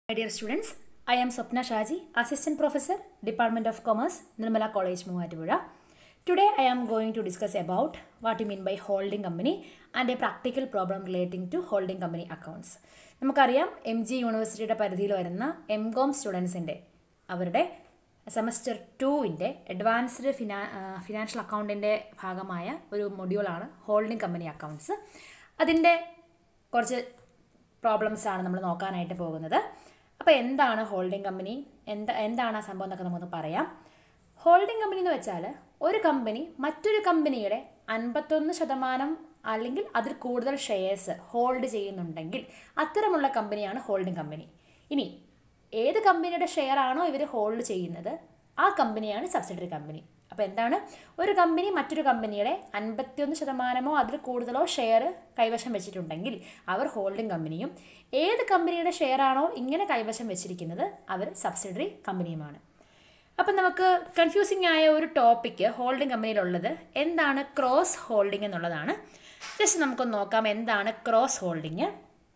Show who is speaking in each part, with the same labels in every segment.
Speaker 1: My dear students, I am Swapna Shaji, Assistant Professor, Department of Commerce, Nirmala College, Muvatupura. Today I am going to discuss about what you mean by holding company and a practical problem relating to holding company accounts. നമുക്കറിയാം M G യൂണിവേഴ്സിറ്റിയുടെ പരിധിയിൽ വരുന്ന M com സ്റ്റുഡൻസിൻ്റെ അവരുടെ semester ടൂവിൻ്റെ advanced ഫിനാ financial അക്കൗണ്ടിൻ്റെ ഭാഗമായ ഒരു മൊഡ്യൂളാണ് ഹോൾഡിംഗ് കമ്പനി അക്കൗണ്ട്സ് അതിൻ്റെ കുറച്ച് പ്രോബ്ലംസ് ആണ് നമ്മൾ നോക്കാനായിട്ട് പോകുന്നത് അപ്പോൾ എന്താണ് ഹോൾഡിംഗ് കമ്പനി എന്താ എന്താണ് ആ സംഭവം എന്നൊക്കെ നമുക്ക് പറയാം ഹോൾഡിംഗ് കമ്പനി എന്ന് വെച്ചാൽ ഒരു കമ്പനി മറ്റൊരു കമ്പനിയുടെ അൻപത്തൊന്ന് ശതമാനം അല്ലെങ്കിൽ അതിൽ കൂടുതൽ ഷെയർസ് ഹോൾഡ് ചെയ്യുന്നുണ്ടെങ്കിൽ അത്തരമുള്ള കമ്പനിയാണ് ഹോൾഡിംഗ് കമ്പനി ഇനി ഏത് കമ്പനിയുടെ ഷെയർ ആണോ ഇവർ ഹോൾഡ് ചെയ്യുന്നത് ആ കമ്പനിയാണ് സബ്സിഡറി കമ്പനി അപ്പോൾ എന്താണ് ഒരു കമ്പനി മറ്റൊരു കമ്പനിയുടെ അൻപത്തിയൊന്ന് ശതമാനമോ അതിൽ കൂടുതലോ ഷെയർ കൈവശം വെച്ചിട്ടുണ്ടെങ്കിൽ അവർ ഹോൾഡിംഗ് കമ്പനിയും ഏത് കമ്പനിയുടെ ഷെയർ ആണോ ഇങ്ങനെ കൈവശം വെച്ചിരിക്കുന്നത് അവർ സബ്സിഡറി കമ്പനിയുമാണ് അപ്പം നമുക്ക് കൺഫ്യൂസിങ് ആയ ഒരു ടോപ്പിക്ക് ഹോൾഡിംഗ് കമ്പനിയിലുള്ളത് എന്താണ് ക്രോസ് ഹോൾഡിംഗ് എന്നുള്ളതാണ് ജസ്റ്റ് നമുക്കൊന്ന് നോക്കാം എന്താണ് ക്രോസ് ഹോൾഡിംഗ്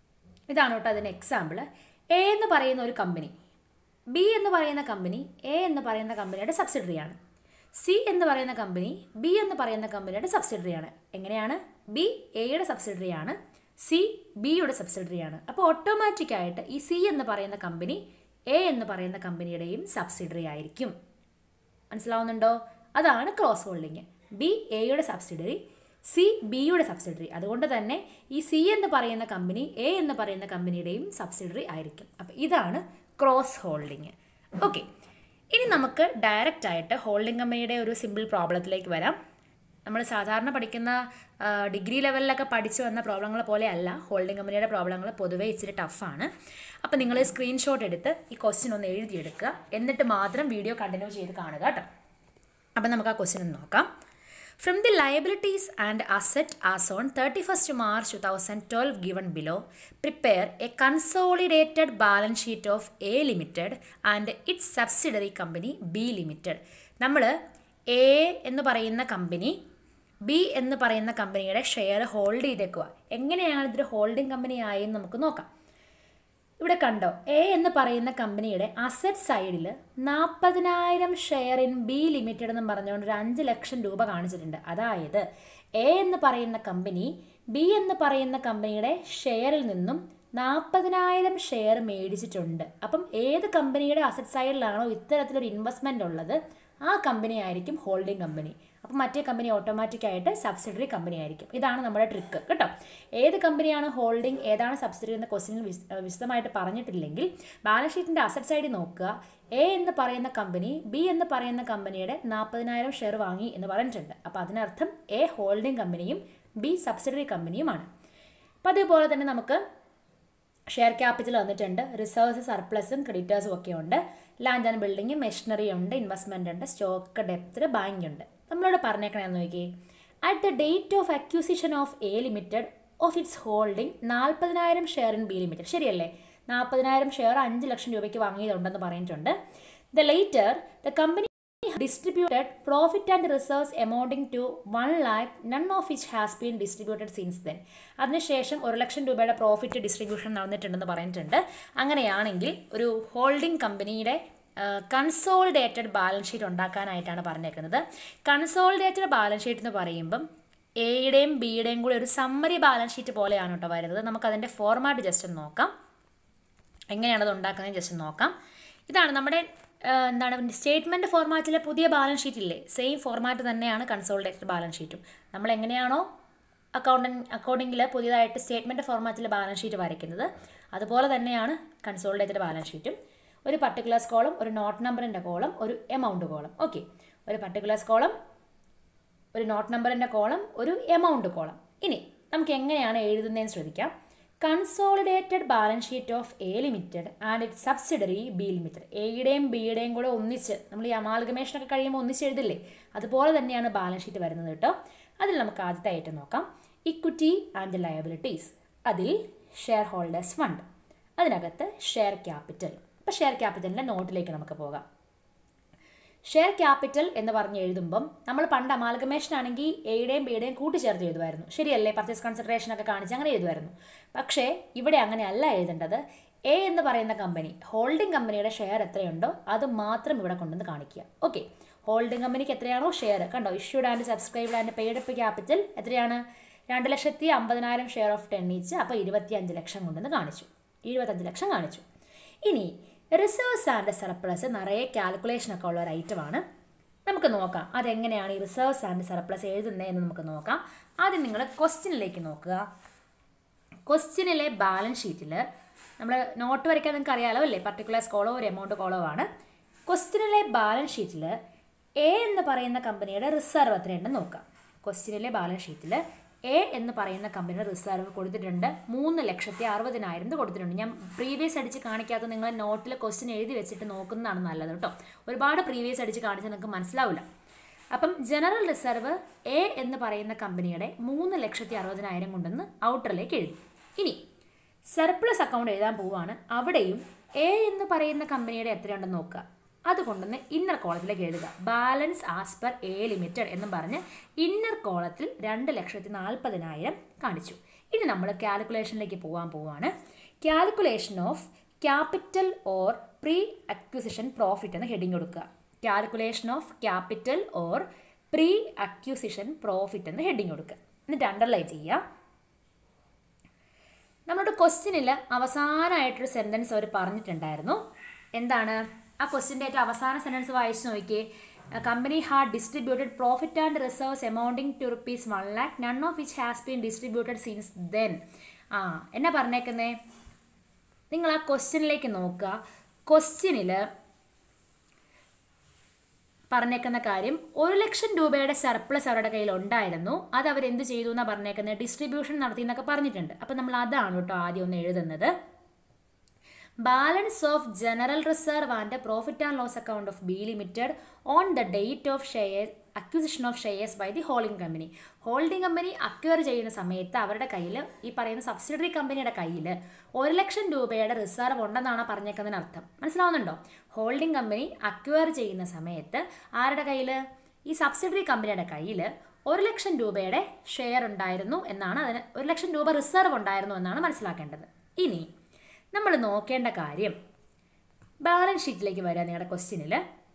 Speaker 1: ഇതാണ് കേട്ടോ അതിന് എക്സാമ്പിൾ എ എന്ന് പറയുന്ന ഒരു കമ്പനി ബി എന്ന് പറയുന്ന കമ്പനി എ എന്ന് പറയുന്ന കമ്പനിയുടെ സബ്സിഡറിയാണ് സി എന്ന് പറയുന്ന കമ്പനി ബി എന്ന് പറയുന്ന കമ്പനിയുടെ സബ്സിഡറിയാണ് എങ്ങനെയാണ് ബി എയുടെ സബ്സിഡറിയാണ് സി ബിയുടെ സബ്സിഡറിയാണ് അപ്പോൾ ഓട്ടോമാറ്റിക്കായിട്ട് ഈ സി എന്ന് പറയുന്ന കമ്പനി എ എന്ന് പറയുന്ന കമ്പനിയുടെയും സബ്സിഡറി ആയിരിക്കും മനസ്സിലാവുന്നുണ്ടോ അതാണ് ക്രോസ് ഹോൾഡിങ് ബി എയുടെ സബ്സിഡറി സി ബിയുടെ സബ്സിഡറി അതുകൊണ്ട് തന്നെ ഈ സി എന്ന് പറയുന്ന കമ്പനി എ എന്ന് പറയുന്ന കമ്പനിയുടെയും സബ്സിഡറി ആയിരിക്കും അപ്പം ഇതാണ് ക്രോസ് ഹോൾഡിങ് ഓക്കെ ഇനി നമുക്ക് ഡയറക്റ്റ് ആയിട്ട് ഹോൾഡിംഗ് കമ്പനിയുടെ ഒരു സിമ്പിൾ പ്രോബ്ലത്തിലേക്ക് വരാം നമ്മൾ സാധാരണ പഠിക്കുന്ന ഡിഗ്രി ലെവലിലൊക്കെ പഠിച്ചു വന്ന പ്രോബ്ലങ്ങൾ പോലെ അല്ല ഹോൾഡിംഗ് കമ്പനിയുടെ പ്രോബ്ലങ്ങൾ പൊതുവേ ഇച്ചിരി ടഫാണ് അപ്പോൾ നിങ്ങൾ സ്ക്രീൻഷോട്ട് എടുത്ത് ഈ ക്വസ്റ്റ്യൻ ഒന്ന് എഴുതിയെടുക്കുക എന്നിട്ട് മാത്രം വീഡിയോ കണ്ടിന്യൂ ചെയ്ത് കാണുക കേട്ടോ അപ്പം നമുക്ക് ആ ക്വസ്റ്റ്യൻ ഒന്ന് നോക്കാം from the liabilities and asset as on thirty first March two thousand twelve given below prepare a consolidated balance sheet of A limited and its subsidiary company B limited നമ്മൾ A എന്ന് പറയുന്ന company B എന്ന് പറയുന്ന കമ്പനിയുടെ share hold ചെയ്തേക്കുക എങ്ങനെയാണ് ഇതൊരു holding company ആയെന്ന് നമുക്ക് നോക്കാം ഇവിടെ കണ്ടോ എ എന്ന് പറയുന്ന കമ്പനിയുടെ അസറ്റ് സൈഡിൽ നാൽപ്പതിനായിരം ഷെയർ ഇൻ ബി ലിമിറ്റഡ് എന്ന് പറഞ്ഞുകൊണ്ട് ഒരു അഞ്ച് ലക്ഷം രൂപ കാണിച്ചിട്ടുണ്ട് അതായത് എ എന്ന് പറയുന്ന കമ്പനി ബി എന്ന് പറയുന്ന കമ്പനിയുടെ ഷെയറിൽ നിന്നും നാൽപ്പതിനായിരം ഷെയർ മേടിച്ചിട്ടുണ്ട് അപ്പം ഏത് കമ്പനിയുടെ അസറ്റ് സൈഡിലാണോ ഇത്തരത്തിലൊരു ഇൻവെസ്റ്റ്മെൻ്റ് ഉള്ളത് ആ കമ്പനി ആയിരിക്കും ഹോൾഡിംഗ് കമ്പനി അപ്പം മറ്റേ കമ്പനി ഓട്ടോമാറ്റിക്കായിട്ട് സബ്സിഡറി കമ്പനി ആയിരിക്കും ഇതാണ് നമ്മുടെ ട്രിക്ക് കേട്ടോ ഏത് കമ്പനിയാണ് ഹോൾഡിംഗ് ഏതാണ് സബ്സിഡറി എന്ന ക്വസ്റ്റിനിൽ വിശദമായിട്ട് പറഞ്ഞിട്ടില്ലെങ്കിൽ ബാലൻസ് ഷീറ്റിൻ്റെ അസറ്റ് സൈഡിൽ നോക്കുക എ എന്ന് പറയുന്ന കമ്പനി ബി എന്ന് പറയുന്ന കമ്പനിയുടെ നാൽപ്പതിനായിരം ഷെയർ വാങ്ങി എന്ന് പറഞ്ഞിട്ടുണ്ട് അപ്പോൾ അതിനർത്ഥം എ ഹോൾഡിംഗ് കമ്പനിയും ബി സബ്സിഡറി കമ്പനിയുമാണ് അപ്പോൾ അതേപോലെ തന്നെ നമുക്ക് ഷെയർ ക്യാപിറ്റൽ വന്നിട്ടുണ്ട് റിസർവ്സ് സർപ്ലസും ക്രെഡിറ്റേഴ്സും ഒക്കെ ഉണ്ട് ലാൻഡ് ആൻഡ് ബിൽഡിംഗ് മെഷീനറി ഉണ്ട് ഇൻവെസ്റ്റ്മെൻ്റ് ഉണ്ട് സ്റ്റോക്ക് ഡെപ്റ്റ് ബാങ്ക് ഉണ്ട് നമ്മളോട് പറഞ്ഞേക്കണമെന്ന് നോക്കി at the date of acquisition of A limited of its holding നാൽപ്പതിനായിരം ഷെയർ ഇൻ ബി ലിമിറ്റഡ് ശരിയല്ലേ നാൽപ്പതിനായിരം ഷെയർ അഞ്ച് ലക്ഷം രൂപയ്ക്ക് വാങ്ങിയതുണ്ടെന്ന് പറഞ്ഞിട്ടുണ്ട് the latter the company distributed profit and reserves amounting to one lakh none of which has been distributed since then അതിനുശേഷം ഒരു ലക്ഷം രൂപയുടെ പ്രോഫിറ്റ് ഡിസ്ട്രിബ്യൂഷൻ നടന്നിട്ടുണ്ടെന്ന് പറഞ്ഞിട്ടുണ്ട് അങ്ങനെയാണെങ്കിൽ ഒരു ഹോൾഡിംഗ് കമ്പനിയുടെ കൺസോളിഡേറ്റഡ് ബാലൻസ് ഷീറ്റ് ഉണ്ടാക്കാനായിട്ടാണ് പറഞ്ഞേക്കുന്നത് കൺസോളിഡേറ്റഡ് ബാലൻസ് ഷീറ്റ് എന്ന് പറയുമ്പം എയുടെയും ബിയുടെയും കൂടി ഒരു സമ്മറി ബാലൻസ് ഷീറ്റ് പോലെയാണ് കേട്ടോ വരുന്നത് നമുക്കതിൻ്റെ ഫോർമാറ്റ് ജസ്റ്റ് ഒന്ന് നോക്കാം എങ്ങനെയാണ് അത് ഉണ്ടാക്കുന്നത് ജസ്റ്റ് നോക്കാം ഇതാണ് നമ്മുടെ എന്താണ് സ്റ്റേറ്റ്മെൻറ്റ് ഫോർമാറ്റിലെ പുതിയ ബാലൻസ് ഷീറ്റ് ഇല്ലേ സെയിം ഫോർമാറ്റ് തന്നെയാണ് കൺസോളിഡേറ്റഡ് ബാലൻസ് ഷീറ്റും നമ്മൾ എങ്ങനെയാണോ അക്കൗണ്ടൻ അക്കൗണ്ടിങ്ങിൽ പുതിയതായിട്ട് സ്റ്റേറ്റ്മെൻറ്റ് ഫോർമാറ്റിൽ ബാലൻസ് ഷീറ്റ് വരയ്ക്കുന്നത് അതുപോലെ തന്നെയാണ് കൺസോളിഡേറ്റഡ് ബാലൻസ് ഷീറ്റും ഒരു പർട്ടിക്കുലർസ് കോളം ഒരു നോട്ട് നമ്പറിൻ്റെ കോളം ഒരു എമൗണ്ട് കോളം ഓക്കെ ഒരു പർട്ടിക്കുലർസ് കോളം ഒരു നോട്ട് നമ്പറിൻ്റെ കോളം ഒരു എമൗണ്ട് കോളം ഇനി നമുക്ക് എങ്ങനെയാണ് എഴുതുന്നതെന്ന് ശ്രദ്ധിക്കാം consolidated balance sheet of A limited and it subsidiary B limited എയുടെയും ബിയുടെയും കൂടെ ഒന്നിച്ച് നമ്മൾ ഈ അമാൽഗമേഷനൊക്കെ കഴിയുമ്പോൾ ഒന്നിച്ച് എഴുതില്ലേ അതുപോലെ തന്നെയാണ് ബാലൻസ് ഷീറ്റ് വരുന്നത് കേട്ടോ അതിൽ നമുക്ക് ആദ്യത്തെ ഐറ്റം നോക്കാം ഇക്വിറ്റി ആൻഡ് ലയബിലിറ്റീസ് അതിൽ ഷെയർ ഹോൾഡേഴ്സ് ഫണ്ട് അതിനകത്ത് ഷെയർ ക്യാപിറ്റൽ അപ്പോൾ ഷെയർ ക്യാപിറ്റലിൻ്റെ നോട്ടിലേക്ക് നമുക്ക് പോകാം ഷെയർ ക്യാപിറ്റൽ എന്ന് പറഞ്ഞ് എഴുതുമ്പം നമ്മൾ പണ്ട് അമാൽഗമേഷൻ ആണെങ്കിൽ എയുടെയും ബിയുടെയും കൂട്ടിച്ചേർത്ത് എഴുതുമായിരുന്നു ശരിയല്ലേ പർച്ചേസ് കൺസിഡറേഷൻ ഒക്കെ കാണിച്ച് അങ്ങനെ എഴുതുമായിരുന്നു പക്ഷേ ഇവിടെ അങ്ങനെയല്ല എഴുതേണ്ടത് എ എന്ന് പറയുന്ന കമ്പനി ഹോൾഡിംഗ് കമ്പനിയുടെ ഷെയർ എത്രയുണ്ടോ അത് മാത്രം ഇവിടെ കൊണ്ടുവന്ന് കാണിക്കുക ഓക്കെ ഹോൾഡിംഗ് കമ്പനിക്ക് എത്രയാണോ ഷെയർ കണ്ടോ issued and subscribed and paid up capital എത്രയാണ് രണ്ട് ലക്ഷത്തി അമ്പതിനായിരം ഷെയർ ഓഫ് ടെൻ ഈച്ച് അപ്പോൾ ഇരുപത്തി അഞ്ച് ലക്ഷം കൊണ്ടുവന്ന് കാണിച്ചു ഇരുപത്തഞ്ച് ലക്ഷം കാണിച്ചു ഇനി റിസർവ്സ് ആൻഡ് സർപ്ലസ് നിറയെ കാൽക്കുലേഷനൊക്കെ ഉള്ള ഒരു ഐറ്റമാണ് നമുക്ക് നോക്കാം അതെങ്ങനെയാണ് ഈ റിസർവ്സ് ആൻഡ് സർപ്ലസ് എഴുതുന്നതെന്ന് നമുക്ക് നോക്കാം ആദ്യം നിങ്ങൾ ക്വസ്റ്റ്യനിലേക്ക് നോക്കുക ക്വസ്റ്റ്യനിലെ ബാലൻസ് ഷീറ്റിൽ നമ്മൾ നോട്ട് വരയ്ക്കാൻ നിങ്ങൾക്ക് അറിയാലോ അല്ലേ പർട്ടിക്കുലർ കോളോ ഒരു എമൗണ്ട് കോളോ ആണ് ക്വസ്റ്റ്യനിലെ ബാലൻസ് ഷീറ്റിൽ എ എന്ന് പറയുന്ന കമ്പനിയുടെ റിസർവ് എത്രയുണ്ടെന്ന് നോക്കാം ക്വസ്റ്റ്യനിലെ ബാലൻസ് ഷീറ്റിൽ എ എന്ന് പറയുന്ന കമ്പനിയുടെ റിസർവ് കൊടുത്തിട്ടുണ്ട് മൂന്ന് ലക്ഷത്തി അറുപതിനായിരം കൊടുത്തിട്ടുണ്ട് ഞാൻ പ്രീവിയസ് അടിച്ച് കാണിക്കാത്ത നിങ്ങൾ നോട്ടിൽ ക്വസ്റ്റ്യൻ എഴുതി വെച്ചിട്ട് നോക്കുന്നതാണ് നല്ലത് കേട്ടോ ഒരുപാട് പ്രീവിയസ് അടിച്ച് കാണിച്ചാൽ നിങ്ങൾക്ക് മനസ്സിലാവില്ല അപ്പം ജനറൽ റിസർവ് എ എന്ന് പറയുന്ന കമ്പനിയുടെ മൂന്ന് ലക്ഷത്തി അറുപതിനായിരം കൊണ്ടെന്ന് ഔട്ടറിലേക്ക് എഴുതി ഇനി സർപ്ലസ് അക്കൗണ്ട് എഴുതാൻ പോവുകയാണ് അവിടെയും എ എന്ന് പറയുന്ന കമ്പനിയുടെ എത്രയുണ്ടെന്ന് നോക്കുക അതുകൊണ്ടൊന്ന് ഇന്നർ കോളത്തിലേക്ക് എഴുതുക balance as per A limited എന്നും പറഞ്ഞ് ഇന്നർ കോളത്തിൽ രണ്ട് ലക്ഷത്തി നാൽപ്പതിനായിരം കാണിച്ചു ഇനി നമ്മൾ കാൽക്കുലേഷനിലേക്ക് പോകാൻ പോവാണ് calculation of capital or pre acquisition profit എന്ന ഹെഡിങ് കൊടുക്കുക calculation of capital or pre acquisition profit എന്ന ഹെഡിങ് കൊടുക്കുക എന്നിട്ട് അണ്ടർലൈൻ ചെയ്യുക നമ്മുടെ ക്വസ്റ്റ്യനിൽ അവസാനമായിട്ടൊരു സെൻറ്റൻസ് അവർ പറഞ്ഞിട്ടുണ്ടായിരുന്നു എന്താണ് ആ ക്വസ്റ്റ്യൻ്റെ ഏറ്റവും അവസാന സെൻറ്റൻസ് വായിച്ച് നോക്കിയേ company had distributed profit and reserves amounting to rupees one lakh none of which has been distributed since then ആ എന്നാ പറഞ്ഞേക്കുന്നേ നിങ്ങൾ ആ ക്വസ്റ്റ്യനിലേക്ക് നോക്കുക ക്വസ്റ്റ്യനിൽ പറഞ്ഞേക്കുന്ന കാര്യം ഒരു ലക്ഷം രൂപയുടെ സർപ്ലസ് അവരുടെ കയ്യിൽ ഉണ്ടായിരുന്നു അത് അവർ എന്ത് ചെയ്തു എന്നാണ് പറഞ്ഞേക്കുന്നത് ഡിസ്ട്രിബ്യൂഷൻ നടത്തി എന്നൊക്കെ പറഞ്ഞിട്ടുണ്ട് അപ്പം നമ്മൾ അതാണ് കേട്ടോ ആദ്യം ഒന്ന് എഴുതുന്നത് balance of general reserve and profit and loss account of B limited on the date of share acquisition of shares by the holding company holding company acquire ചെയ്യുന്ന സമയത്ത് അവരുടെ കയ്യിൽ ഈ പറയുന്ന സബ്സിഡറി കമ്പനിയുടെ കയ്യിൽ ഒരു ലക്ഷം രൂപയുടെ റിസർവ് ഉണ്ടെന്നാണ് പറഞ്ഞേക്കുന്നതിന് അർത്ഥം മനസ്സിലാവുന്നുണ്ടോ ഹോൾഡിംഗ് കമ്പനി അക്വയർ ചെയ്യുന്ന സമയത്ത് ആരുടെ കയ്യിൽ ഈ സബ്സിഡറി കമ്പനിയുടെ കയ്യിൽ ഒരു ലക്ഷം രൂപയുടെ ഷെയർ ഉണ്ടായിരുന്നു എന്നാണ് അതിന് ഒരു ലക്ഷം രൂപ റിസർവ് ഉണ്ടായിരുന്നു എന്നാണ് മനസ്സിലാക്കേണ്ടത് ഇനി നമ്മൾ നോക്കേണ്ട കാര്യം ബാലൻസ് ഷീറ്റിലേക്ക് വരിക നിങ്ങളുടെ ക്വസ്റ്റ്യനിൽ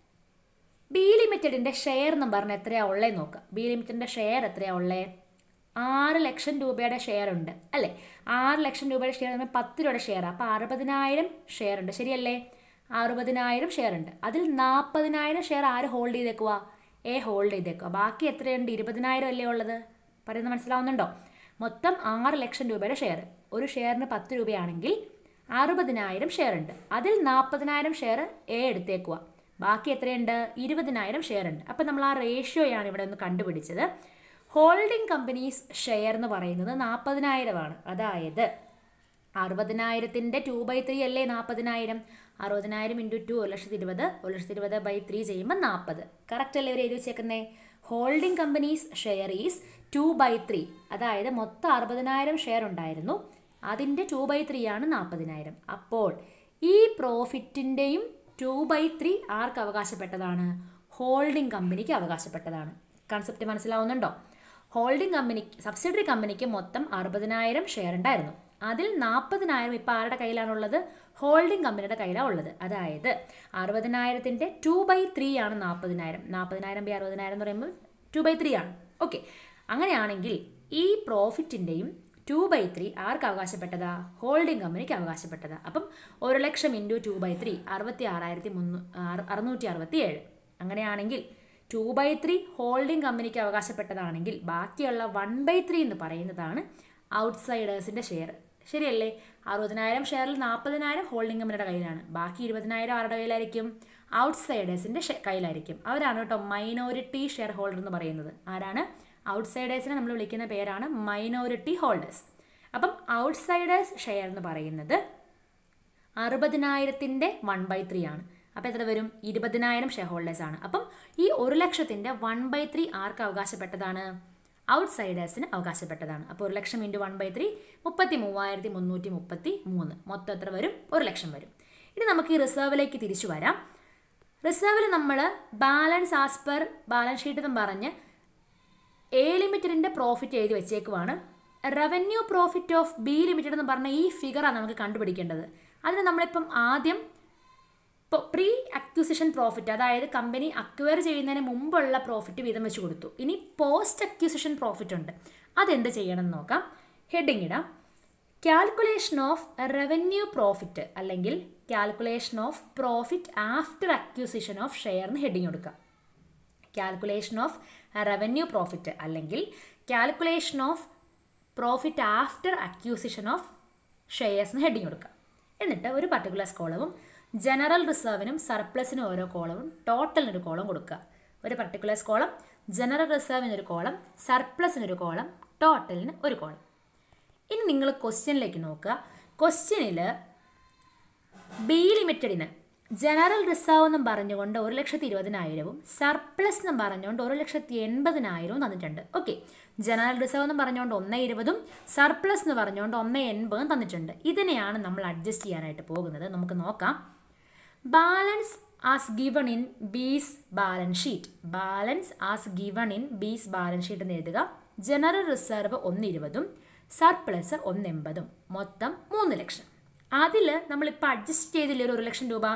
Speaker 1: ബി ലിമിറ്റഡിൻ്റെ ഷെയർ എന്ന് പറഞ്ഞാൽ എത്രയാണ് ഉള്ളത് നോക്കുക ബി ലിമിറ്റഡിൻ്റെ ഷെയർ എത്രയാണ് ഉള്ളത് ആറ് ലക്ഷം രൂപയുടെ ഷെയർ ഉണ്ട് അല്ലേ ആറ് ലക്ഷം രൂപയുടെ ഷെയർ എന്ന് പത്ത് രൂപയുടെ ഷെയർ അപ്പോൾ അറുപതിനായിരം ഷെയർ ഉണ്ട് ശരിയല്ലേ അറുപതിനായിരം ഷെയർ ഉണ്ട് അതിൽ നാൽപ്പതിനായിരം ഷെയർ ആര് ഹോൾഡ് ചെയ്തേക്കുക എ ഹോൾഡ് ചെയ്തേക്കുക ബാക്കി എത്രയുണ്ട് ഇരുപതിനായിരം അല്ലേ ഉള്ളത് പറയുന്നത് മനസ്സിലാവുന്നുണ്ടോ മൊത്തം ആറ് ലക്ഷം രൂപയുടെ ഷെയർ ഒരു ഷെയറിന് പത്ത് രൂപയാണെങ്കിൽ അറുപതിനായിരം ഷെയർ ഉണ്ട് അതിൽ നാൽപ്പതിനായിരം ഷെയർ എ എടുത്തേക്കുക ബാക്കി എത്രയുണ്ട് ഇരുപതിനായിരം ഷെയർ ഉണ്ട് അപ്പം നമ്മൾ ആ റേഷ്യോയാണ് ഇവിടെ ഒന്ന് കണ്ടുപിടിച്ചത് ഹോൾഡിംഗ് കമ്പനീസ് ഷെയർ എന്ന് പറയുന്നത് നാൽപ്പതിനായിരമാണ് അതായത് അറുപതിനായിരത്തിൻ്റെ ടു ബൈ ത്രീ അല്ലേ നാൽപ്പതിനായിരം അറുപതിനായിരം ഇൻറ്റു ടു ഒരു ലക്ഷത്തി ഇരുപത് ഒരു ലക്ഷത്തി ഇരുപത് ബൈ ത്രീ ചെയ്യുമ്പോൾ നാൽപ്പത് കറക്റ്റ് അല്ലേ ഇവർ എഴുതി വെച്ചേക്കുന്നേ holding company's share is two by three അതായത് മൊത്തം അറുപതിനായിരം ഷെയർ ഉണ്ടായിരുന്നു അതിൻ്റെ ടു ബൈ ത്രീ ആണ് നാൽപ്പതിനായിരം അപ്പോൾ ഈ പ്രോഫിറ്റിൻ്റെയും ടു ബൈ ത്രീ ആർക്ക് അവകാശപ്പെട്ടതാണ് ഹോൾഡിംഗ് കമ്പനിക്ക് അവകാശപ്പെട്ടതാണ് കൺസെപ്റ്റ് മനസ്സിലാവുന്നുണ്ടോ ഹോൾഡിംഗ് കമ്പനി സബ്സിഡറി കമ്പനിക്ക് മൊത്തം അറുപതിനായിരം ഷെയർ ഉണ്ടായിരുന്നു അതിൽ നാൽപ്പതിനായിരം ഇപ്പോൾ ആരുടെ കയ്യിലാണുള്ളത് ഹോൾഡിംഗ് കമ്പനിയുടെ കയ്യിലാണ് ഉള്ളത് അതായത് അറുപതിനായിരത്തിൻ്റെ ടു ബൈ ത്രീ ആണ് നാൽപ്പതിനായിരം നാൽപ്പതിനായിരം ബൈ അറുപതിനായിരം എന്ന് പറയുമ്പോൾ ടു ബൈ ത്രീ ആണ് ഓക്കെ അങ്ങനെയാണെങ്കിൽ ഈ പ്രോഫിറ്റിൻ്റെയും ടു ബൈ ത്രീ ആർക്ക് അവകാശപ്പെട്ടതാ ഹോൾഡിംഗ് കമ്പനിക്ക് അവകാശപ്പെട്ടതാ അപ്പം ഒരു lakh into two by three അറുപത്തി ആറായിരത്തി മുന്നൂ അറുന്നൂറ്റി അറുപത്തി ഏഴ് അങ്ങനെയാണെങ്കിൽ ടു ബൈ ത്രീ ഹോൾഡിംഗ് കമ്പനിക്ക് അവകാശപ്പെട്ടതാണെങ്കിൽ ബാക്കിയുള്ള വൺ ബൈ ത്രീ എന്ന് പറയുന്നതാണ് ഔട്ട്സൈഡേഴ്സിൻ്റെ ഷെയർ ശരിയല്ലേ അറുപതിനായിരം ഷെയറിൽ നാൽപ്പതിനായിരം ഹോൾഡിംഗ് കമ്പനിയുടെ കയ്യിലാണ് ബാക്കി ഇരുപതിനായിരം ആരുടെ കയ്യിലായിരിക്കും ഔട്ട്സൈഡേഴ്സിൻ്റെ കയ്യിലായിരിക്കും അവരാണ് കേട്ടോ മൈനോറിറ്റി ഷെയർ ഹോൾഡർ എന്ന് പറയുന്നത് ആരാണ് ഔട്ട്സൈഡേഴ്സിനെ നമ്മൾ വിളിക്കുന്ന പേരാണ് മൈനോറിറ്റി ഹോൾഡേഴ്സ് അപ്പം ഔട്ട്സൈഡേഴ്സ് ഷെയർ എന്ന് പറയുന്നത് അറുപതിനായിരത്തിൻ്റെ വൺ ബൈ ത്രീ ആണ് അപ്പോൾ എത്ര വരും ഇരുപതിനായിരം ഷെയർ ഹോൾഡേഴ്സ് ആണ് അപ്പം ഈ ഒരു ലക്ഷത്തിൻ്റെ വൺ ബൈ ത്രീ ആർക്ക് അവകാശപ്പെട്ടതാണ് ഔട്ട്സൈഡേഴ്സിന് അവകാശപ്പെട്ടതാണ് അപ്പോൾ ഒരു lakh into one by three മുപ്പത്തി മൂവായിരത്തി മുന്നൂറ്റി മുപ്പത്തി മൂന്ന് മൊത്തം എത്ര വരും ഒരു ലക്ഷം വരും ഇനി നമുക്ക് ഈ റിസർവിലേക്ക് തിരിച്ചു വരാം റിസർവിൽ നമ്മൾ balance as per balance sheet എന്നും പറഞ്ഞ് എ ലിമിറ്റഡിൻ്റെ പ്രോഫിറ്റ് എഴുതി വെച്ചേക്കുവാണ് revenue profit of B limited എന്ന് പറഞ്ഞ ഈ ഫിഗറാണ് നമുക്ക് കണ്ടുപിടിക്കേണ്ടത് അതിന് നമ്മളിപ്പം ആദ്യം പ്രീ അക്യൂസിഷൻ പ്രോഫിറ്റ് അതായത് കമ്പനി അക്വയർ ചെയ്യുന്നതിന് മുമ്പുള്ള പ്രോഫിറ്റ് വീതം വെച്ച് കൊടുത്തു ഇനി പോസ്റ്റ് അക്യൂസിഷൻ പ്രോഫിറ്റ് ഉണ്ട് അതെന്ത് ചെയ്യണം എന്ന് നോക്കാം ഹെഡിങ് ഇടാം കാൽക്കുലേഷൻ ഓഫ് റവന്യൂ പ്രോഫിറ്റ് അല്ലെങ്കിൽ calculation of profit after acquisition of share എന്ന് ഹെഡിങ് കൊടുക്കാം കാൽക്കുലേഷൻ ഓഫ് റവന്യൂ പ്രോഫിറ്റ് അല്ലെങ്കിൽ calculation of profit after acquisition of shares എന്ന് ഹെഡിങ് കൊടുക്കുക എന്നിട്ട് ഒരു പർട്ടിക്കുലർ കോളവും ജനറൽ റിസർവിനും സർപ്ലസിനും ഓരോ കോളവും ടോട്ടലിന് ഒരു കോളം കൊടുക്കുക ഒരു പർട്ടിക്കുലർ കോളം ജനറൽ റിസർവിന് ഒരു കോളം സർപ്ലസിന് ഒരു കോളം ടോട്ടലിന് ഒരു കോളം ഇനി നിങ്ങൾ ക്വസ്റ്റ്യനിലേക്ക് നോക്കുക ക്വസ്റ്റ്യനിൽ ബി ലിമിറ്റഡിന് ജനറൽ റിസർവ് എന്നും പറഞ്ഞുകൊണ്ട് ഒരു ലക്ഷത്തി ഇരുപതിനായിരവും സർപ്ലസ് എന്നും പറഞ്ഞുകൊണ്ട് ഒരു ലക്ഷത്തി എൺപതിനായിരവും തന്നിട്ടുണ്ട് ഓക്കെ ജനറൽ റിസർവ് എന്ന് പറഞ്ഞുകൊണ്ട് ഒന്ന് ഇരുപതും സർപ്ലസ് എന്ന് പറഞ്ഞുകൊണ്ട് ഒന്ന് എൺപതും തന്നിട്ടുണ്ട് ഇതിനെയാണ് നമ്മൾ അഡ്ജസ്റ്റ് ചെയ്യാനായിട്ട് പോകുന്നത് നമുക്ക് നോക്കാം balance as given in B's balance sheet balance as given in B's balance sheet എന്ന് എഴുതുക ജനറൽ റിസർവ് ഒന്ന് ഇരുപതും സർപ്ലസ് ഒന്ന് എൺപതും മൊത്തം മൂന്ന് ലക്ഷം അതിൽ നമ്മളിപ്പോൾ അഡ്ജസ്റ്റ് ചെയ്തില്ലേ ഒരു ഒരു ലക്ഷം രൂപ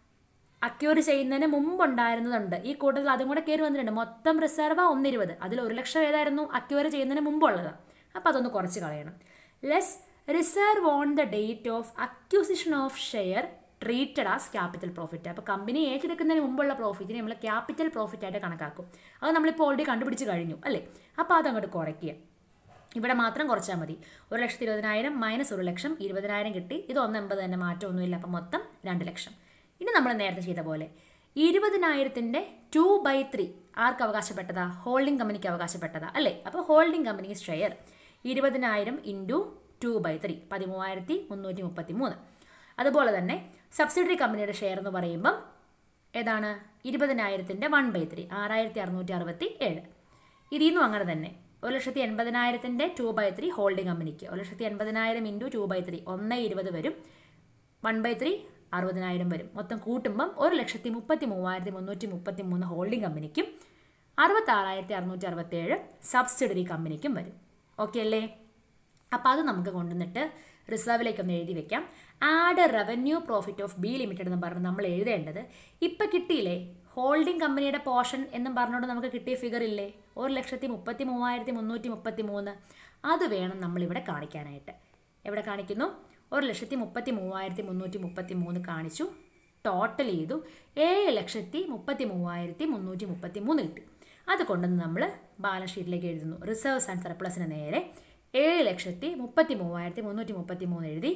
Speaker 1: അക്യൂർ ചെയ്യുന്നതിന് മുമ്പ് ഉണ്ടായിരുന്നതുണ്ട് ഈ കൂട്ടത്തിൽ അതും കൂടെ കയറി വന്നിട്ടുണ്ട് മൊത്തം റിസർവ് ഒന്നിരുപത് അതിൽ ഒരു ലക്ഷം ഏതായിരുന്നു അക്യൂർ ചെയ്യുന്നതിന് മുമ്പുള്ളത് അപ്പോൾ അതൊന്ന് കുറച്ച് കളയണം less reserve on the date of acquisition of share treated as capital profit അപ്പോൾ കമ്പനി ഏറ്റെടുക്കുന്നതിന് മുമ്പുള്ള പ്രോഫിറ്റിനെ നമ്മൾ ക്യാപിറ്റൽ പ്രോഫിറ്റ് ആയിട്ട് കണക്കാക്കും അത് നമ്മളിപ്പോൾ ഓൾറെഡി കണ്ടുപിടിച്ച് കഴിഞ്ഞു അല്ലേ അപ്പോൾ അതങ്ങോട്ട് കുറയ്ക്കുക ഇവിടെ മാത്രം കുറച്ചാൽ മതി ഒരു ലക്ഷത്തി ഇരുപതിനായിരം മൈനസ് ഒരു ലക്ഷം ഇരുപതിനായിരം കിട്ടി ഇത് ഒന്ന് എൺപത് തന്നെ മാറ്റമൊന്നുമില്ല അപ്പം മൊത്തം രണ്ട് ലക്ഷം ഇനി നമ്മൾ നേരത്തെ ചെയ്ത പോലെ ഇരുപതിനായിരത്തിൻ്റെ ടു ബൈ ത്രീ ആർക്ക് അവകാശപ്പെട്ടതാ ഹോൾഡിംഗ് കമ്പനിക്ക് അവകാശപ്പെട്ടതാ അല്ലേ അപ്പോൾ ഹോൾഡിംഗ് കമ്പനി ഷെയർ ഇരുപതിനായിരം ഇൻറ്റു ടു ബൈ ത്രീ പതിമൂവായിരത്തി മുന്നൂറ്റി മുപ്പത്തി മൂന്ന് അതുപോലെ തന്നെ സബ്സിഡറി കമ്പനിയുടെ ഷെയർ എന്ന് പറയുമ്പം ഏതാണ് ഇരുപതിനായിരത്തിൻ്റെ വൺ ബൈ ത്രീ ആറായിരത്തി അറുന്നൂറ്റി അറുപത്തി ഏഴ് ഇതിൽ നിന്നും അങ്ങനെ തന്നെ ഒരു ലക്ഷത്തി എൺപതിനായിരത്തിൻ്റെ ടു ബൈ ത്രീ ഹോൾഡിംഗ് കമ്പനിക്ക് ഒരു ലക്ഷത്തി എൺപതിനായിരം ഇൻറ്റു ടു ബൈ ത്രീ ഒന്ന് ഇരുപത് വരും വൺ ബൈ ത്രീ അറുപതിനായിരം വരും മൊത്തം കൂട്ടുമ്പം ഒരു ലക്ഷത്തി മുപ്പത്തി മൂവായിരത്തി മുന്നൂറ്റി മുപ്പത്തി മൂന്ന് ഹോൾഡിംഗ് കമ്പനിക്കും അറുപത്താറായിരത്തി അറുന്നൂറ്റി അറുപത്തേഴ് സബ്സിഡറി കമ്പനിക്കും വരും ഓക്കെ അല്ലേ അപ്പോൾ അത് നമുക്ക് കൊണ്ടുവന്നിട്ട് റിസർവിലേക്ക് ഒന്ന് എഴുതി വെക്കാം add revenue profit of B limited എന്ന് പറഞ്ഞ് നമ്മൾ എഴുതേണ്ടത് ഇപ്പം കിട്ടിയില്ലേ ഹോൾഡിംഗ് കമ്പനിയുടെ പോർഷൻ എന്നും പറഞ്ഞുകൊണ്ട് നമുക്ക് കിട്ടിയ ഫിഗർ ഇല്ലേ ഒരു ലക്ഷത്തി മുപ്പത്തി മൂവായിരത്തി മുന്നൂറ്റി മുപ്പത്തി മൂന്ന് അത് വേണം നമ്മളിവിടെ കാണിക്കാനായിട്ട് എവിടെ കാണിക്കുന്നു ഒരു ലക്ഷത്തി മുപ്പത്തി മൂവായിരത്തി മുന്നൂറ്റി മുപ്പത്തി മൂന്ന് കാണിച്ചു ടോട്ടൽ ചെയ്തു ഏഴ് ലക്ഷത്തി മുപ്പത്തി മൂവായിരത്തി മുന്നൂറ്റി മുപ്പത്തി മൂന്ന് കിട്ടി അത് കൊണ്ടുവന്ന് നമ്മൾ ബാലൻസ് ഷീറ്റിലേക്ക് എഴുതുന്നു റിസർവ്സ് ആൻഡ് സർപ്ലസിന് നേരെ ഏഴ് ലക്ഷത്തി മുപ്പത്തി മൂവായിരത്തി മുന്നൂറ്റി മുപ്പത്തി മൂന്ന് എഴുതി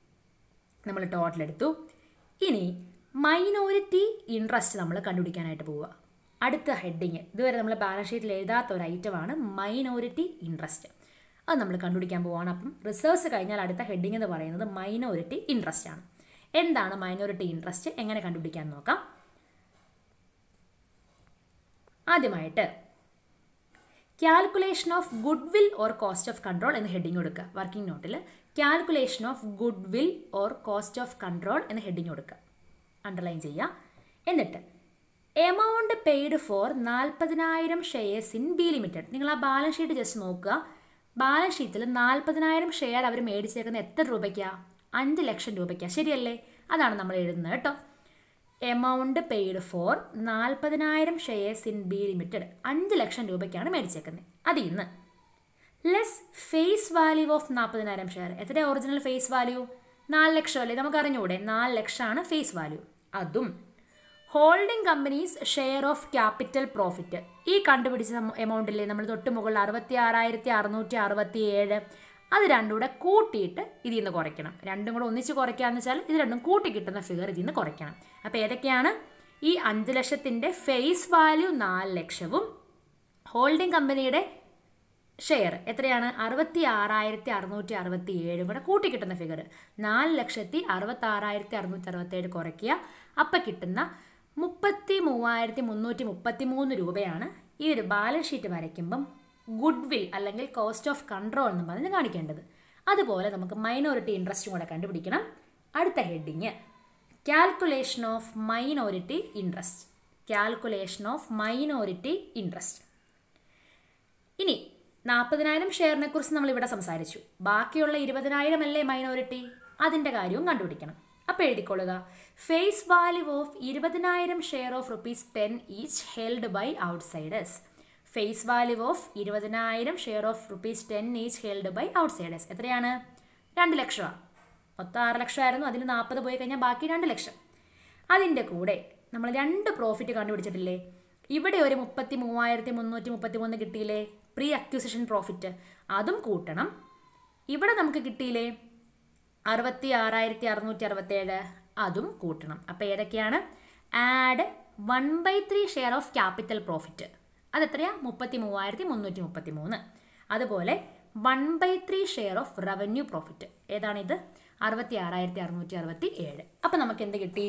Speaker 1: നമ്മൾ ടോട്ടൽ എടുത്തു ഇനി മൈനോറിറ്റി ഇൻട്രസ്റ്റ് നമ്മൾ കണ്ടുപിടിക്കാനായിട്ട് പോവുക അടുത്ത ഹെഡിങ് ഇതുവരെ നമ്മൾ ബാലൻസ് ഷീറ്റിൽ എഴുതാത്ത ഒരു ഐറ്റമാണ് മൈനോറിറ്റി ഇൻട്രസ്റ്റ് അത് നമ്മൾ കണ്ടുപിടിക്കാൻ പോവുകയാണ് അപ്പം റിസർവ്സ് കഴിഞ്ഞാൽ അടുത്ത ഹെഡിങ് എന്ന് പറയുന്നത് മൈനോറിറ്റി ഇൻട്രസ്റ്റ് ആണ് എന്താണ് മൈനോറിറ്റി ഇൻട്രസ്റ്റ് എങ്ങനെ കണ്ടുപിടിക്കാൻ നോക്കാം ആദ്യമായിട്ട് calculation of goodwill or cost of control എന്ന് ഹെഡിങ് കൊടുക്കുക വർക്കിംഗ് നോട്ടിൽ calculation of goodwill or cost of control എന്ന് ഹെഡിങ് കൊടുക്കുക അണ്ടർലൈൻ ചെയ്യുക എന്നിട്ട് എമൗണ്ട് പെയ്ഡ് ഫോർ നാൽപ്പതിനായിരം ഷെയർസ് ഇൻ ബി ലിമിറ്റഡ് നിങ്ങൾ ആ ബാലൻസ് ഷീറ്റ് ജസ്റ്റ് നോക്കുക ബാലൻസ് ഷീറ്റിൽ നാൽപ്പതിനായിരം ഷെയർ അവർ മേടിച്ചേക്കുന്ന എത്ര രൂപയ്ക്കാണ് അഞ്ച് ലക്ഷം രൂപയ്ക്കാണ് ശരിയല്ലേ അതാണ് നമ്മൾ എഴുതുന്നത് കേട്ടോ എമൗണ്ട് പെയ്ഡ് ഫോർ നാൽപ്പതിനായിരം ഷെയർസ് ഇൻ ബി ലിമിറ്റഡ് അഞ്ച് ലക്ഷം രൂപയ്ക്കാണ് മേടിച്ചേക്കുന്നത് അതിൽ നിന്ന് ലെസ് ഫേസ് വാല്യൂ ഓഫ് നാൽപ്പതിനായിരം ഷെയർ എത്ര ഒറിജിനൽ ഫേസ് വാല്യൂ നാല് ലക്ഷം അല്ലേ നമുക്ക് അറിഞ്ഞുകൂടെ നാല് ലക്ഷമാണ് ഫേസ് വാല്യൂ അതും holding company's share of capital profit ഈ കണ്ടുപിടിച്ച എമൗണ്ടില്ലേ നമ്മൾ തൊട്ട് മുകളിൽ അറുപത്തി ആറായിരത്തി അറുന്നൂറ്റി അറുപത്തി ഏഴ് അത് രണ്ടും കൂടെ കൂട്ടിയിട്ട് ഇതിൽ നിന്ന് കുറയ്ക്കണം രണ്ടും കൂടെ ഒന്നിച്ച് കുറയ്ക്കാന്ന് വെച്ചാൽ ഇത് രണ്ടും കൂട്ടി കിട്ടുന്ന ഫിഗർ ഇതിൽ നിന്ന് കുറയ്ക്കണം അപ്പോൾ ഏതൊക്കെയാണ് ഈ അഞ്ച് ലക്ഷത്തിൻ്റെ ഫേസ് വാല്യൂ നാല് ലക്ഷവും ഹോൾഡിംഗ് കമ്പനിയുടെ ഷെയർ എത്രയാണ് അറുപത്തി ആറായിരത്തി അറുന്നൂറ്റി അറുപത്തി ഏഴും കൂടെ കൂട്ടി കിട്ടുന്ന ഫിഗർ നാല് ലക്ഷത്തി അറുപത്തി ആറായിരത്തി അറുന്നൂറ്റി അറുപത്തി ഏഴ് കുറയ്ക്കുക അപ്പം കിട്ടുന്ന മുപ്പത്തി മൂവായിരത്തി മുന്നൂറ്റി മുപ്പത്തി മൂന്ന് രൂപയാണ് ഈ ഒരു ബാലൻസ് ഷീറ്റ് വരയ്ക്കുമ്പം ഗുഡ് വിൽ അല്ലെങ്കിൽ കോസ്റ്റ് ഓഫ് കൺട്രോൾ എന്ന് പറഞ്ഞ് കാണിക്കേണ്ടത് അതുപോലെ നമുക്ക് മൈനോറിറ്റി ഇൻട്രസ്റ്റും കൂടെ കണ്ടുപിടിക്കണം അടുത്ത heading calculation of minority interest calculation of minority interest ഇനി നാൽപ്പതിനായിരം ഷെയറിനെ കുറിച്ച് നമ്മൾ ഇവിടെ സംസാരിച്ചു ബാക്കിയുള്ള ഇരുപതിനായിരം അല്ലേ മൈനോറിറ്റി അതിൻ്റെ കാര്യവും കണ്ടുപിടിക്കണം അപ്പോൾ എഴുതിക്കൊള്ളുക ഫേസ് വാല്യൂ ഓഫ് ഇരുപതിനായിരം share of rupees ten each held by outsiders face value of ഇരുപതിനായിരം share of rupees ten each held by outsiders എത്രയാണ് രണ്ട് ലക്ഷമാണ് മൊത്തം ആറ് ലക്ഷമായിരുന്നു അതിൽ നാൽപ്പത് പോയി കഴിഞ്ഞാൽ ബാക്കി രണ്ട് ലക്ഷം അതിൻ്റെ കൂടെ നമ്മൾ രണ്ട് പ്രോഫിറ്റ് കണ്ടുപിടിച്ചിട്ടില്ലേ ഇവിടെ ഒരു മുപ്പത്തി മൂവായിരത്തി മുന്നൂറ്റി മുപ്പത്തി മൂന്ന് കിട്ടിയില്ലേ പ്രീ അക്യൂസിഷൻ പ്രോഫിറ്റ് അതും കൂട്ടണം ഇവിടെ നമുക്ക് കിട്ടിയില്ലേ അറുപത്തി ആറായിരത്തി അറുന്നൂറ്റി അറുപത്തേഴ് അതും കൂട്ടണം അപ്പോൾ ഏതൊക്കെയാണ് add one by three share of capital profit അതെത്രയാ മുപ്പത്തി മൂവായിരത്തി മുന്നൂറ്റി മുപ്പത്തി മൂന്ന് അതുപോലെ one by three share of revenue profit ഏതാണിത് അറുപത്തി ആറായിരത്തി അറുന്നൂറ്റി അറുപത്തി ഏഴ് അപ്പം നമുക്ക് എന്ത് കിട്ടി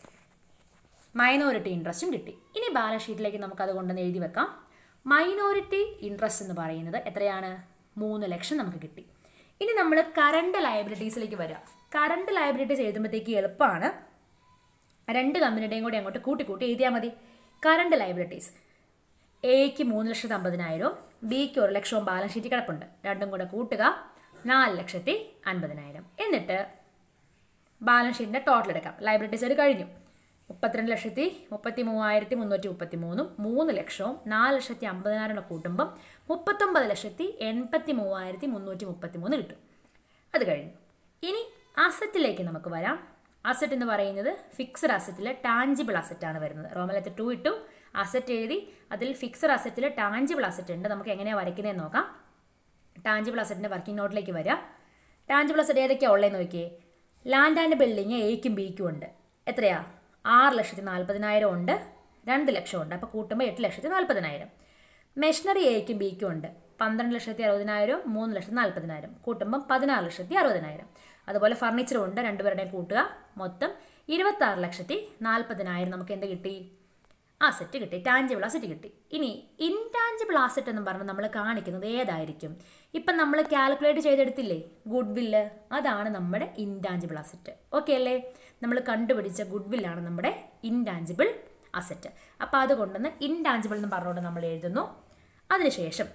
Speaker 1: മൈനോറിറ്റി ഇൻട്രസ്റ്റും കിട്ടി ഇനി ബാലൻസ് ഷീറ്റിലേക്ക് നമുക്ക് അത് കൊണ്ടുവന്ന് എഴുതി വെക്കാം മൈനോറിറ്റി ഇൻട്രസ്റ്റ് എന്ന് പറയുന്നത് എത്രയാണ് മൂന്ന് ലക്ഷം നമുക്ക് കിട്ടി ഇനി നമ്മൾ കറണ്ട് ലയബിലിറ്റീസിലേക്ക് വരാം കറണ്ട് ലയബിലിറ്റീസ് എഴുതുമ്പോഴത്തേക്ക് എളുപ്പമാണ് രണ്ട് കമ്പനിയുടെയും കൂടി അങ്ങോട്ട് കൂട്ടി കൂട്ടി എഴുതിയാൽ മതി കറണ്ട് ലയബിലിറ്റീസ് എക്ക് മൂന്ന് ലക്ഷത്തി അമ്പതിനായിരവും ബിക്ക് ഒരു ലക്ഷവും ബാലൻസ് ഷീറ്റ് കിടപ്പുണ്ട് രണ്ടും കൂടെ കൂട്ടുക നാല് ലക്ഷത്തി അൻപതിനായിരം എന്നിട്ട് ബാലൻസ് ഷീറ്റിൻ്റെ ടോട്ടൽ എടുക്കാം ലൈബ്രറീസ് ഒരു കഴിഞ്ഞു മുപ്പത്തിരണ്ട് ലക്ഷത്തി മുപ്പത്തി മൂവായിരത്തി മുന്നൂറ്റി മുപ്പത്തി മൂന്നും മൂന്ന് ലക്ഷവും നാല് ലക്ഷത്തി അമ്പതിനായിരം കൂടെ കൂട്ടുമ്പം മുപ്പത്തൊമ്പത് ലക്ഷത്തി എൺപത്തി മൂവായിരത്തി മുന്നൂറ്റി മുപ്പത്തി മൂന്ന് കിട്ടും അത് കഴിഞ്ഞു ഇനി അസറ്റിലേക്ക് നമുക്ക് വരാം അസറ്റ് എന്ന് പറയുന്നത് ഫിക്സഡ് അസറ്റിൽ ടാഞ്ചിബിൾ അസറ്റാണ് വരുന്നത് റോമലത്ത് ടു ഇട്ടു അസറ്റ് എഴുതി അതിൽ ഫിക്സഡ് അസറ്റിൽ ടാഞ്ചിബിൾ അസറ്റ് ഉണ്ട് നമുക്ക് എങ്ങനെയാണ് വരയ്ക്കുന്നതെന്ന് നോക്കാം ടാഞ്ചിബിൾ അസറ്റിൻ്റെ വർക്കിംഗ് നോട്ടിലേക്ക് വരാം ടാഞ്ചിബിൾ അസറ്റ് ഏതൊക്കെയാണ് ഉള്ളതെന്ന് നോക്കിയേ ലാൻഡ് ആൻഡ് ബിൽഡിങ് എയ്ക്കും ബിക്കും ഉണ്ട് എത്രയാ ആറ് ലക്ഷത്തി നാൽപ്പതിനായിരം ഉണ്ട് രണ്ട് ലക്ഷം ഉണ്ട് അപ്പോൾ കൂട്ടുമ്പോൾ എട്ട് ലക്ഷത്തി നാൽപ്പതിനായിരം മെഷീനറി എയ്ക്കും ബിക്കും ഉണ്ട് പന്ത്രണ്ട് ലക്ഷത്തി അറുപതിനായിരം മൂന്ന് ലക്ഷത്തി നാൽപ്പതിനായിരം കൂട്ടുമ്പം പതിനാറ് ലക്ഷത്തി അറുപതിനായിരം അതുപോലെ ഫർണിച്ചറും ഉണ്ട് രണ്ടുപേരുടെയും കൂട്ടുക മൊത്തം ഇരുപത്താറ് ലക്ഷത്തി നാൽപ്പതിനായിരം നമുക്ക് എന്ത് കിട്ടി അസറ്റ് കിട്ടി ടാഞ്ചിബിൾ അസറ്റ് കിട്ടി ഇനി ഇൻടാഞ്ചിബിൾ അസറ്റ് എന്ന് പറഞ്ഞ് നമ്മൾ കാണിക്കുന്നത് ഏതായിരിക്കും ഇപ്പം നമ്മൾ കാൽക്കുലേറ്റ് ചെയ്തെടുത്തില്ലേ ഗുഡ് വില്ല് അതാണ് നമ്മുടെ ഇൻടാഞ്ചിബിൾ അസറ്റ് ഓക്കെ അല്ലേ നമ്മൾ കണ്ടുപിടിച്ച ഗുഡ് വില്ലാണ് നമ്മുടെ ഇൻടാഞ്ചിബിൾ അസറ്റ് അപ്പോൾ അതുകൊണ്ടൊന്ന് ഇൻടാഞ്ചിബിൾ എന്ന് പറഞ്ഞുകൊണ്ട് നമ്മൾ എഴുതുന്നു അതിനുശേഷം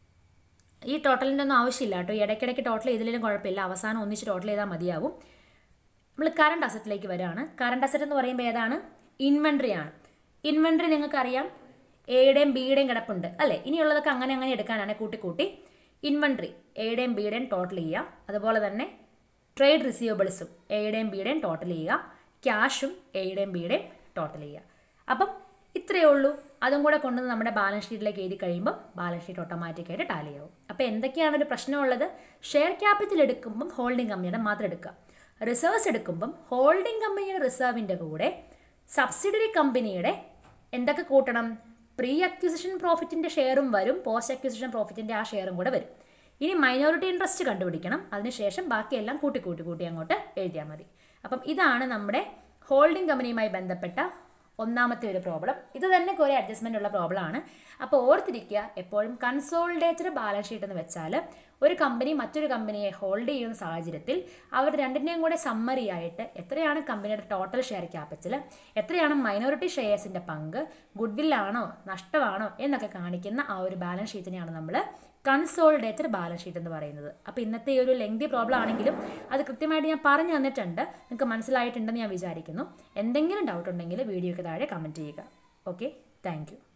Speaker 1: ഈ ടോട്ടലിൻ്റെ ഒന്നും ആവശ്യമില്ല കേട്ടോ ഇടയ്ക്കിടയ്ക്ക് ടോട്ടൽ ചെയ്തില്ലെങ്കിലും കുഴപ്പമില്ല അവസാനം ഒന്നിച്ച് ടോട്ടൽ ചെയ്താൽ മതിയാവും നമ്മൾ കറണ്ട് അസറ്റിലേക്ക് വരികയാണ് കറണ്ട് അസറ്റ് എന്ന് പറയുമ്പോൾ ഏതാണ് ഇൻവെൻട്രി ആണ് ഇൻവെൻട്രി നിങ്ങൾക്കറിയാം എയുടെയും ബിയുടെയും കിടപ്പുണ്ട് അല്ലേ ഇനിയുള്ളതൊക്കെ അങ്ങനെ അങ്ങനെ എടുക്കാനാണ് കൂട്ടി കൂട്ടി ഇൻവെൻട്രി എയുടെയും ബിയുടെയും ടോട്ടൽ ചെയ്യുക അതുപോലെ തന്നെ ട്രേഡ് റിസീവബിൾസും എയുടെയും ബിയുടെയും ടോട്ടൽ ചെയ്യുക ക്യാഷും എയുടെയും ബിയുടെയും ടോട്ടൽ ചെയ്യുക അപ്പം ഇത്രയേ ഉള്ളൂ അതും കൂടെ കൊണ്ടുവന്ന് നമ്മുടെ ബാലൻസ് ഷീറ്റിലേക്ക് എഴുതി കഴിയുമ്പോൾ ബാലൻസ് ഷീറ്റ് ഓട്ടോമാറ്റിക്കായിട്ട് ടാലി ആവും അപ്പോൾ എന്തൊക്കെയാണ് ഒരു പ്രശ്നമുള്ളത് ഷെയർ ക്യാപിറ്റൽ എടുക്കുമ്പം ഹോൾഡിംഗ് കമ്പനിയുടെ മാത്രം എടുക്കുക റിസർവ്സ് എടുക്കുമ്പം ഹോൾഡിംഗ് കമ്പനിയുടെ റിസർവിൻ്റെ കൂടെ സബ്സിഡറി കമ്പനിയുടെ എന്തൊക്കെ കൂട്ടണം പ്രീ അക്വിസിഷൻ പ്രോഫിറ്റിൻ്റെ ഷെയറും വരും പോസ്റ്റ് അക്വിസിഷൻ പ്രോഫിറ്റിൻ്റെ ആ ഷെയറും കൂടെ വരും ഇനി മൈനോറിറ്റി ഇൻട്രസ്റ്റ് കണ്ടുപിടിക്കണം അതിനുശേഷം ബാക്കിയെല്ലാം കൂട്ടി കൂട്ടി കൂട്ടി അങ്ങോട്ട് എഴുതിയാൽ മതി അപ്പം ഇതാണ് നമ്മുടെ ഹോൾഡിംഗ് കമ്പനിയുമായി ബന്ധപ്പെട്ട ഒന്നാമത്തെ ഒരു പ്രോബ്ലം ഇത് തന്നെ കുറേ അഡ്ജസ്റ്റ്മെൻ്റ് ഉള്ള പ്രോബ്ലം ആണ് അപ്പോൾ ഓർത്തിരിക്കുക എപ്പോഴും കൺസോൾഡേറ്റഡ് ബാലൻസ് ഷീറ്റ് എന്ന് വെച്ചാൽ ഒരു കമ്പനി മറ്റൊരു കമ്പനിയെ ഹോൾഡ് ചെയ്യുന്ന സാഹചര്യത്തിൽ അവർ രണ്ടിൻ്റെയും കൂടെ സമ്മറി ആയിട്ട് എത്രയാണ് കമ്പനിയുടെ ടോട്ടൽ ഷെയർ ക്യാപിറ്റൽ എത്രയാണ് മൈനോറിറ്റി ഷെയർസിൻ്റെ പങ്ക് ഗുഡ് വില്ലാണോ നഷ്ടമാണോ എന്നൊക്കെ കാണിക്കുന്ന ആ ഒരു ബാലൻസ് ഷീറ്റിനെയാണ് നമ്മൾ കൺസോൾഡേറ്റഡ് ബാലൻസ് ഷീറ്റ് എന്ന് പറയുന്നത് അപ്പോൾ ഇന്നത്തെ ഈ ഒരു ലെങ്തി പ്രോബ്ലം ആണെങ്കിലും അത് കൃത്യമായിട്ട് ഞാൻ പറഞ്ഞു തന്നിട്ടുണ്ട് നിങ്ങൾക്ക് മനസ്സിലായിട്ടുണ്ടെന്ന് ഞാൻ വിചാരിക്കുന്നു എന്തെങ്കിലും ഡൗട്ട് ഉണ്ടെങ്കിൽ വീഡിയോയ്ക്ക് താഴെ കമൻറ്റ് ചെയ്യുക ഓക്കെ താങ്ക്